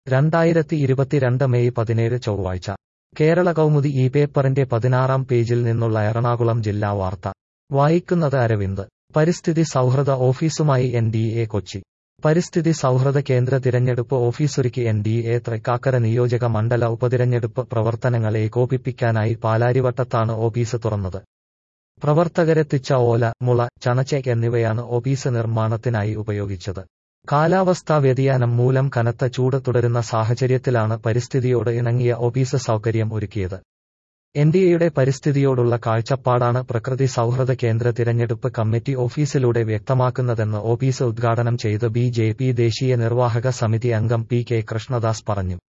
രണ്ടായിരത്തി ഇരുപത്തിരണ്ട് മെയ് പതിനേഴ് ചൊവ്വാഴ്ച കേരള കൗമുദി ഈ പേപ്പറിന്റെ പതിനാറാം പേജിൽ നിന്നുള്ള എറണാകുളം ജില്ലാ വാർത്ത വായിക്കുന്നത് അരവിന്ദ് പരിസ്ഥിതി സൗഹൃദ ഓഫീസുമായി എൻ ഡി എ കൊച്ചി പരിസ്ഥിതി സൗഹൃദ കേന്ദ്ര തിരഞ്ഞെടുപ്പ് ഓഫീസൊരുക്കി എൻ ഡി എ തൃക്കാക്കര നിയോജക മണ്ഡല ഉപതിരഞ്ഞെടുപ്പ് പ്രവർത്തനങ്ങൾ ഏകോപിപ്പിക്കാനായി പാലാരിവട്ടത്താണ് ഓഫീസ് തുറന്നത് പ്രവർത്തകരെത്തിച്ച ഓല മുള ചണച്ചേക്ക് എന്നിവയാണ് ഓഫീസ് നിർമ്മാണത്തിനായി ഉപയോഗിച്ചത് കാലാവസ്ഥാ വ്യതിയാനം മൂലം കനത്ത ചൂട് തുടരുന്ന സാഹചര്യത്തിലാണ് പരിസ്ഥിതിയോട് ഇണങ്ങിയ ഓഫീസ് സൗകര്യം ഒരുക്കിയത് എൻഡിഎയുടെ പരിസ്ഥിതിയോടുള്ള കാഴ്ചപ്പാടാണ് പ്രകൃതി സൗഹൃദ കേന്ദ്ര തിരഞ്ഞെടുപ്പ് കമ്മിറ്റി ഓഫീസിലൂടെ വ്യക്തമാക്കുന്നതെന്ന് ഓഫീസ് ഉദ്ഘാടനം ചെയ്ത് ബി ജെ പി ദേശീയ നിർവാഹക സമിതി അംഗം പി കെ കൃഷ്ണദാസ് പറഞ്ഞു